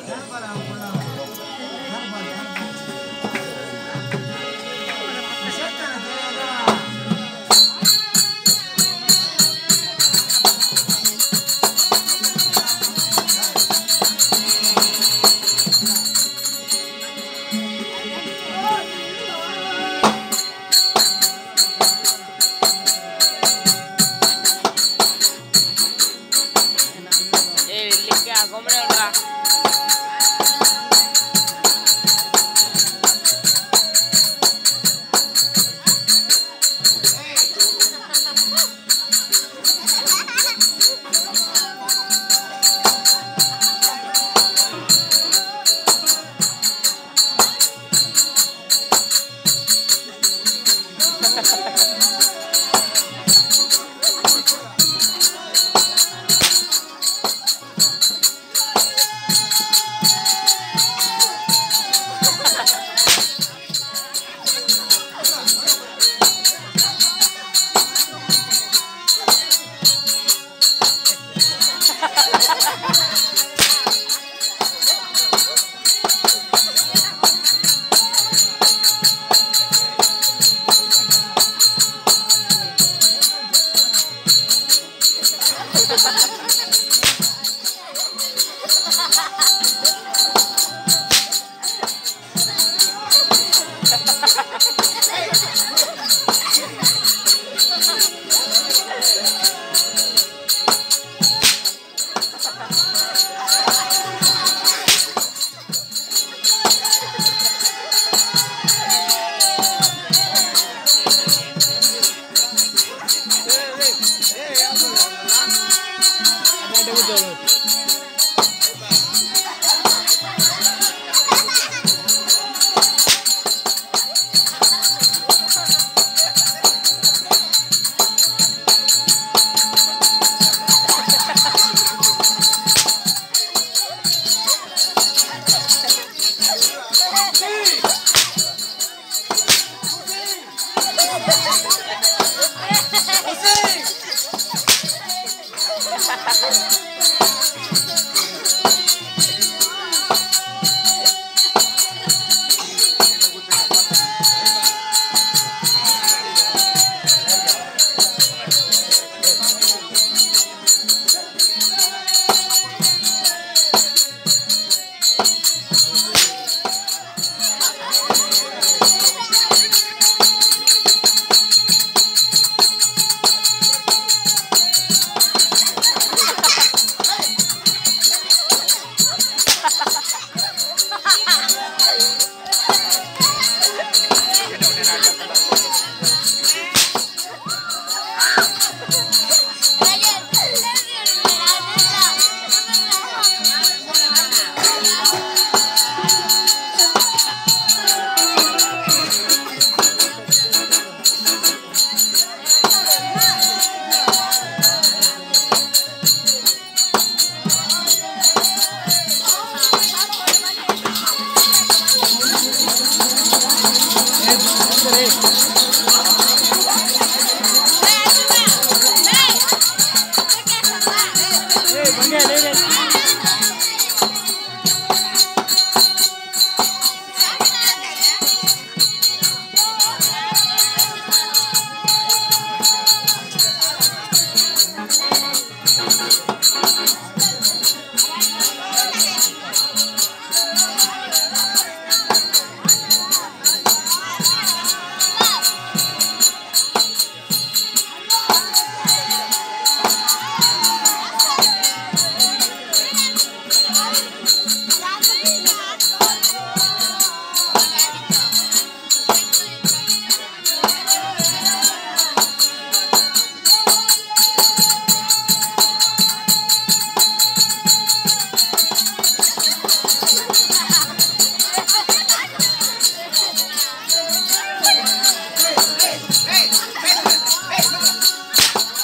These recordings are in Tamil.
ஏய் இல்லைக்கா கொம்பளா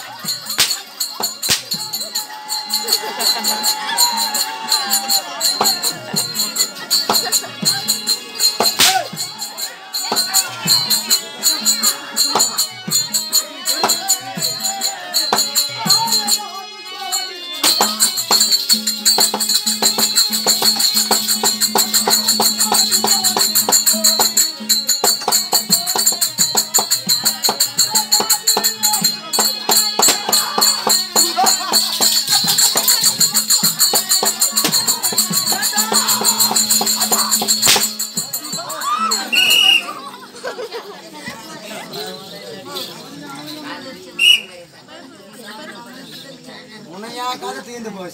Thank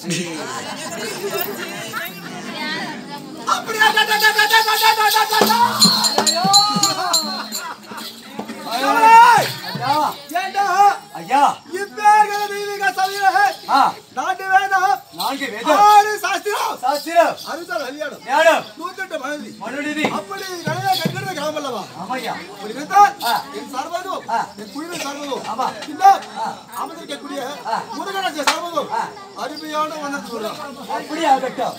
அப்படியே டா, டா, டா, டா, டா, டா, டா, டா, டா, டா. ஏய், ஐயா ஏண்டா ஐயா இப்பேர்கள தெய்வீக சபையிலே ஆ நாட்டு வேதம் நான்கு வேதம் ஆறு சாஸ்திரம் சாஸ்திரம் அறுபத்தாறு கல்யாணம் ஞானம் நூத்தெட்டு மனைவி மனுநீதி அப்படி நிறைய கட்டிட கிராமம் அல்லவா ஆமையா அப்படி இருந்தால் ஆ. என் சர்வதும் ஆ. என் குழுவின் சர்வதும் ஆமா. இந்த அமர்ந்திருக்கக்கூடிய ஆ. முருகனத்தை சர்வதும் ஆ. அருமையான வண்ணத்து சொல்றான் அப்படியே ஆகட்டும்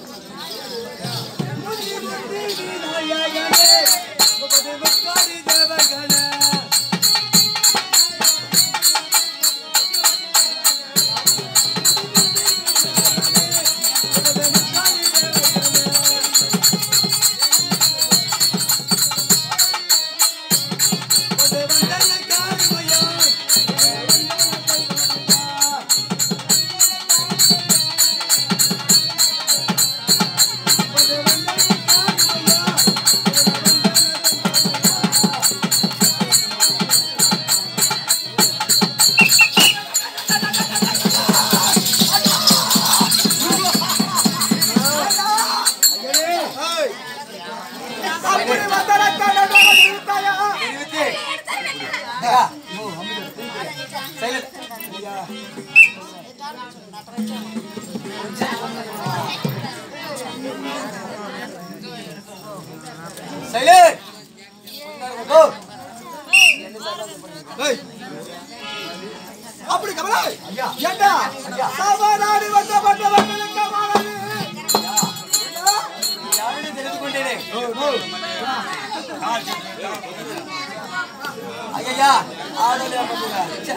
ஏய். அப்படி வந்தரத்தான நிறுத்தாயா தெரிவித்து ஐயா, ஓ, அமைதி. Silent. Silent. Go. ஏய். அப்படி கமலா ஐயா. ஏண்டா ஐயா. சவாலாடி வந்த வந்த வந்தலுக்கு மாறாது யாருன்னு தெரிந்து கொண்டேனே ஐயா ஆடலையா பண்ணுங்க ச்சே.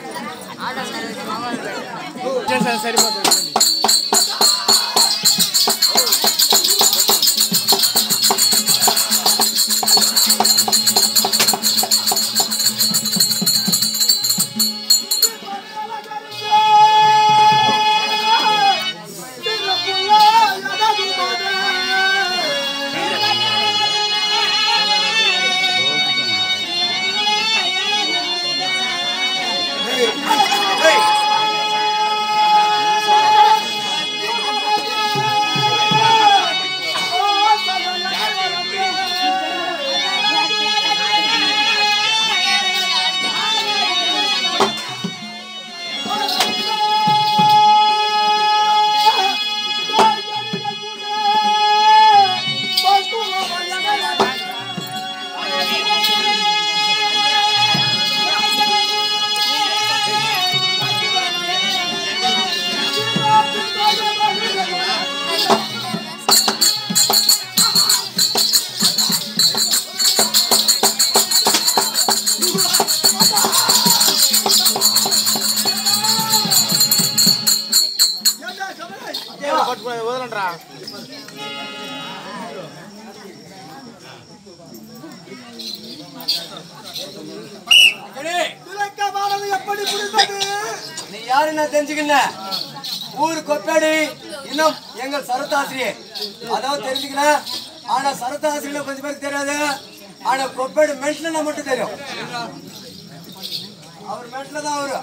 వదలండ్రా அக்கடே, எப்படி புரிந்தது நீ யாரு நான் தெரிஞ்சுக்கின ஊர் கொப்பேடி இன்னும் எங்கள் சரத்தாசிரியர் அதாவது தெரிஞ்சுக்கினேன் ஆனா சரத்தாசிரியர் கொஞ்சம் பேருக்கு தெரியாது ஆனா கொப்பேடு மென்ட்ல மட்டும் தெரியும் அவர் மென்ட்ல தான் அவரு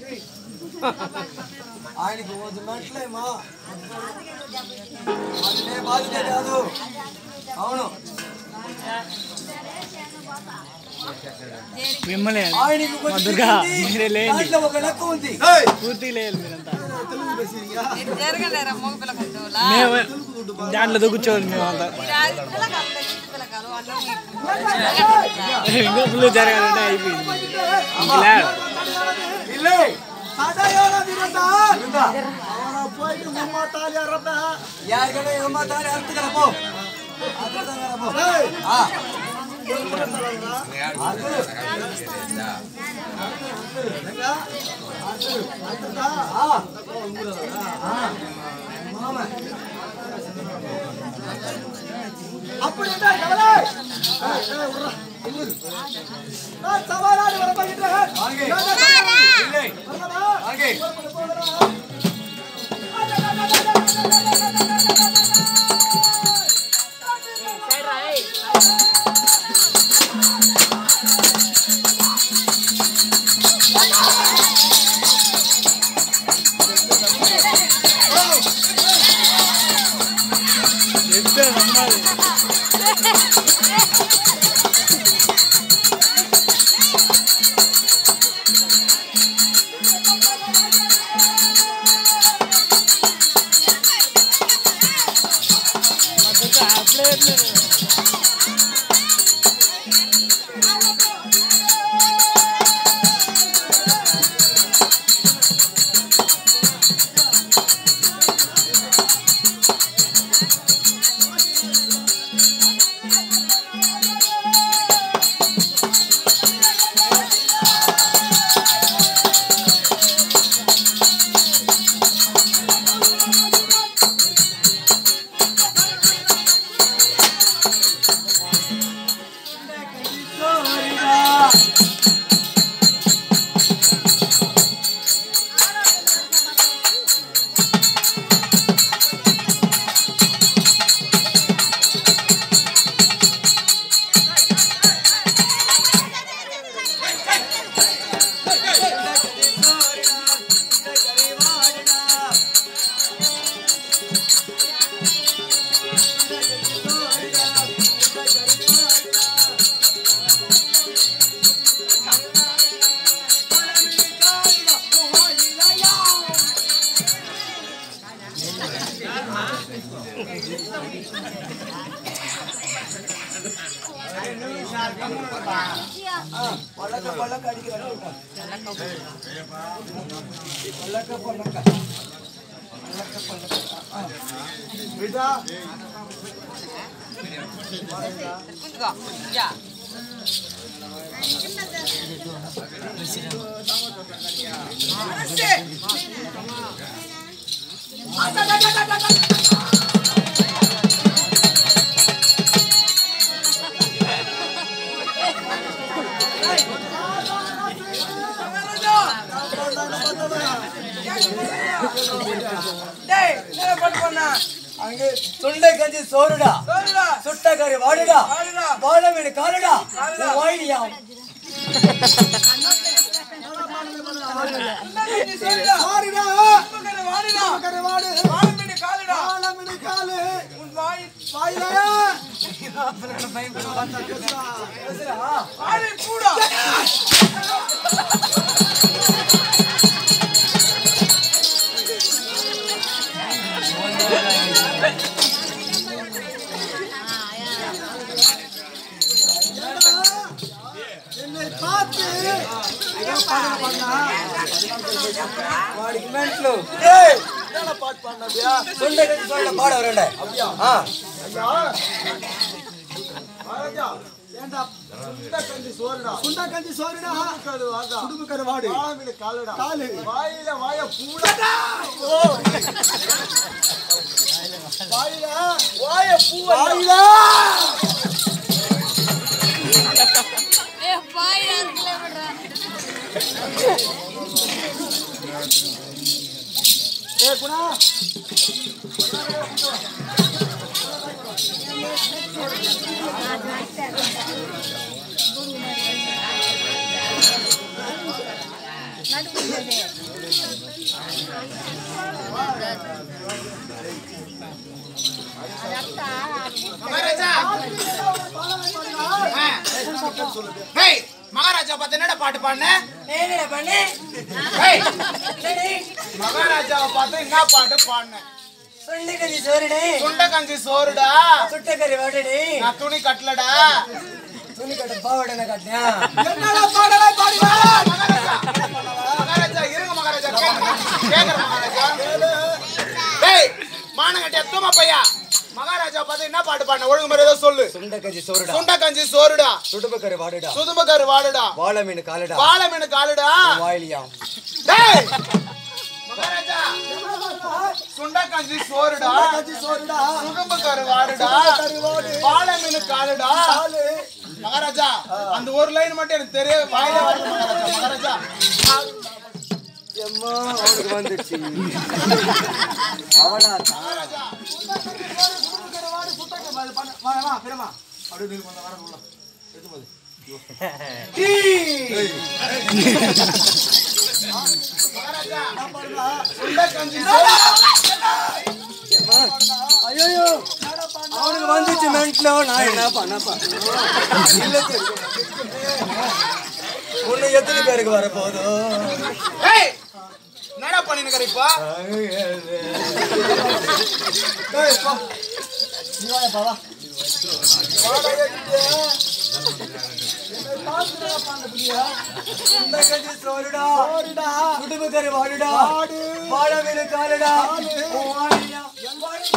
ఆయనకి ಒಂದು ಮೆಟ್ಲೇಮಾ అదే బాధ్యత కాదు అవును మిమ్మల్ని ఆయనకి మా కొంచెం దుర్గా, ఉంది. మీరే లేండి. దాంట్లో ఒక లెక్క ఉంది పూర్తిగా లేదు మీరంతా తెలుగు பேசுறீங்க జరగలేరా మగ పిల్లకుంటూలా మేము దాంట్లో దూకుచోదు మేమంతా పిల్లకాలు పిల్లకాలు అన్నం ఇంకో ఫుల్ జరగాలంటే అయిపోయింది ఇలా இல்லை சடையோட விருந்தார் இருந்தா அவனை போயிட்டு உம்மா தாலி அறப்ப யாருக்கவே ஏமாத்தாரு அறுத்துக்கிற போ அறுத்துக்கிற போ ஏய். ஆ சொல்லுங்கடா. அது அதுதா. ஆ ஆ மாமா அப்படி என்ன கவலை ஏய், ஏய், விட்றா. நான் சவாலாடி வர போகின்றேன் வாங்க. நான் தான் சவாலாடி. இல்லை வரலாமா? வாங்க ஏய் பல்லக்க பல்லக்க அடிக்கிறாங்க பல்லக்க பல்லக்க விடா குந்துக்கோ யா டேய் என்ன பண்ண பண்ண அங்க சுண்டை கஞ்சி சோறுடா சுட்ட கறி வாடுடா வாழ வீடு காலுடா வாயிலியா வாடிடா வாடிடா வாடு வாழமிடி காலு உன் வாய் வாயில வாடி கூடா என்னை பார்த்து ஏதோ பாடல பண்ணா వాడికి మెంట్లు ஏய் என்ன பாட்டு பண்ணதியா சுண்டை கஞ்சி சோறுடா பாட வரண்டா ஆ ஐயா மகாராஜா ஏண்டா சுண்ட கஞ்சி சோறுடா சுண்ட கஞ்சி சோறுடா கரு வாடா குடும்ப கரு வாடு காலமில காலுடா காலு வாயில வாய பூடா வாயில வாய பூ வாயில ஏ பாய் யாருக்குல விடுறா ஏ குணா ஹேய் மகாராஜா பார்த்து என்னடா பாட்டு பாடின నేనే పని ஹேய் மகாராஜாவை பார்த்து என்ன பாட்டு பாடின சுண்டை கஞ்சி சோறுடி சுண்ட கஞ்சி சோறுடா சுட்ட கறி வாடுடி நான் துணி கட்டலடா துணி கட்ட பாவடன கட்டியா என்னடா பாடலை பாடினா மகாராஜா மகாராஜா இருங்க மகாராஜா கேக்குறேன் கேக்குறேன் மகாராஜா டேய் மானங்கட்டியா தூமா பையா மகாராஜா பார்த்து என்ன பாட்டு பாடின ஒழுங்கு மாதிரி ஏதோ சொல்லு சுண்டை கஞ்சி சோறுடா சுண்ட கஞ்சி சோறுடா சுடுப கறி வாடுடா சுதும்பக்காரு வாடுடா வாழை மீன் காலுடா வாழை மீன் காலுடா வாயிலியா டேய் மகாராஜா சுண்ட கஞ்சி சோறுடா கஞ்சி சோறுடா சுதும்பக்காரு வாடுடா கறி வாடு வாழை மீன் காலுடா காலு மகாராஜா அந்த ஒரு லைன் மட்டும் எனக்கு தெரிய வாயில வரல மகாராஜா மகாராஜா எம்மா அவனுக்கு வந்துச்சு அவனா மகாராஜா மகாராஜா சுண்ட கஞ்சி சோறு ஐயோ அவனுக்கு வந்துச்சு மென்ட்லோ நான் என்ன பண்ணப்பா உன்னை எத்தனை பேருக்கு வர போதும் ஏய் என்னடா பண்ணினுக்கிற இப்போ இந்த கஞ்சி சோறுடா குடும்பக்கரை வாடுடா வாழ வீடு காலுடா உன் வாழியா, என் வாழி.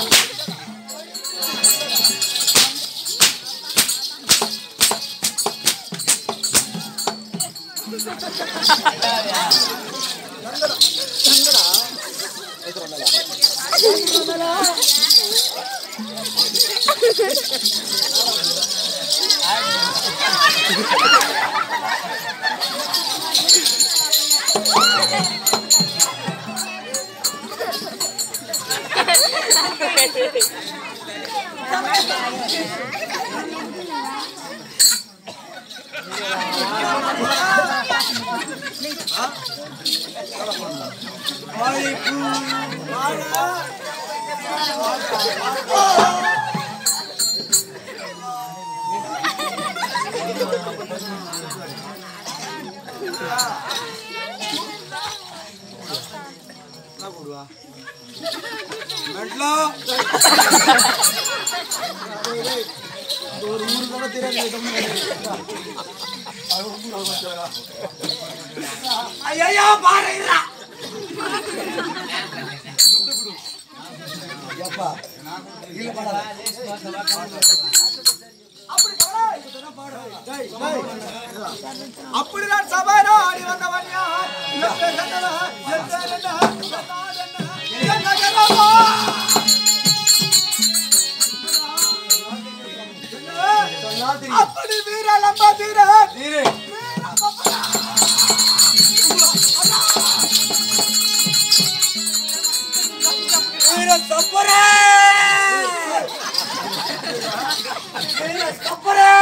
வாழை பூ மெட்லோ ஐயோ பாருடா எப்பா இல்ல பாடா அப்படிதான் சபையில ஆடி வந்தவன் யார்? எந்த கண்டன, எந்த கண்டன, எந்த நாடன, எந்த கண்டனமா? அப்படி வீர லம்ப வீர நீரு வீர சப்பரே வீர சப்பரே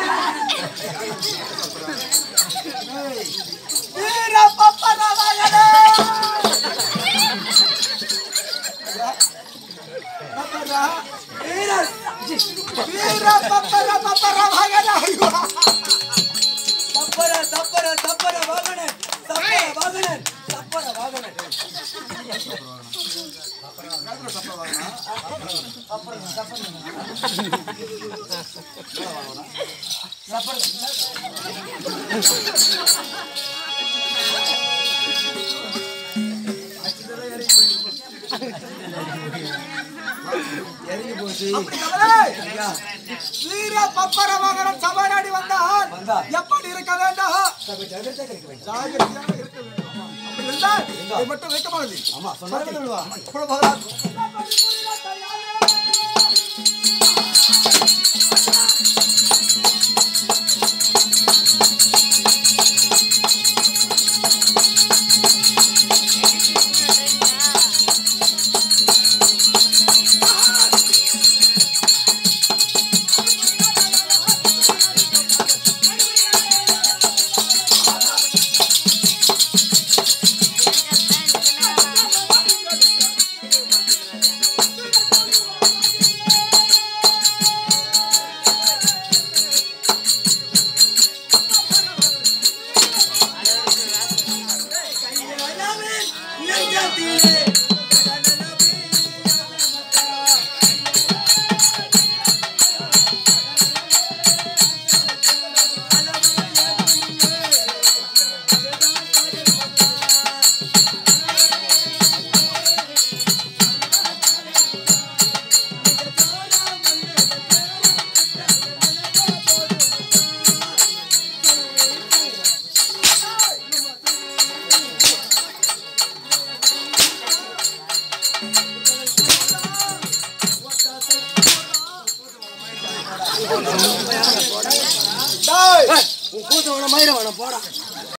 வீர பப்பரவாயனே பப்பரா வீர வீர பப்பர பப்பரவாயனே ஐயோ சப்பர சப்பர சப்பர வாகனன் சப்பர வாகனன் சப்பர வாகனன் அப்படி கவலை. வீர பப்பரவாகனன் சபையாடி வந்தால் வந்தார். எப்படி இருக்க வேண்டும் ஜாகிரதையாக இருக்க வேண்டும். ஜாகிரதையாக இருக்க வேண்டும் அப்படி இருந்தால் இதை மட்டும் வைக்கமாகுது ஆமா சொன்னா சொல்லுவா இப்பொழுது போகலாம் உன் கூத்து வேணா மயிர வேணாம் போடா